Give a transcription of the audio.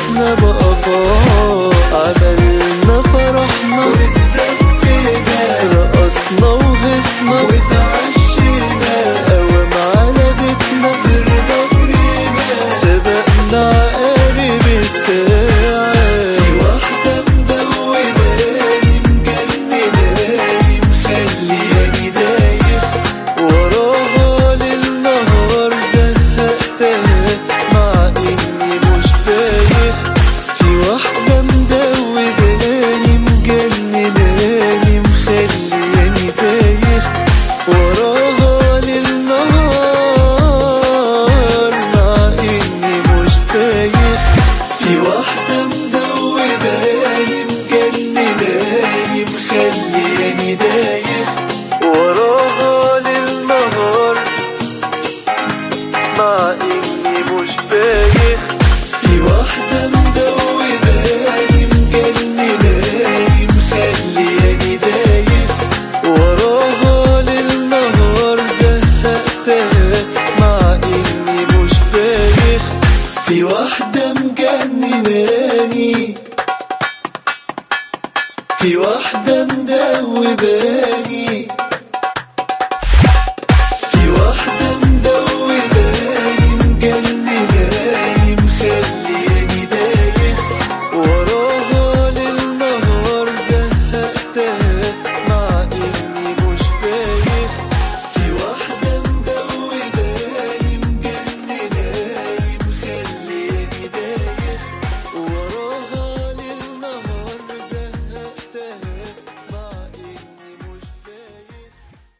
عرسنا بقى بابا عملنا فرحنا واتزفينا رقصنا وهصنا واتعشينا قوام على بيتنا زرنا جرينا سبقنا عقارب الساعة في واحدة مدوباني مجنناني مخلياني دايخ وراها للنهار زهقتها مع اني مش بايخ في واحدة مدوباني مجنناني مخلياني تايه وراها للنهار مع اني مش تايه في واحدة مدوباني مجنناني مخلياني دايخ وراها للنهار مع اني مش بايخ في واحدة مدوباني مجنناني مخلياني دايخ وراها للنهار زهقتها مع اني مش بايخ في واحدة مجنناني في واحدة مدوباني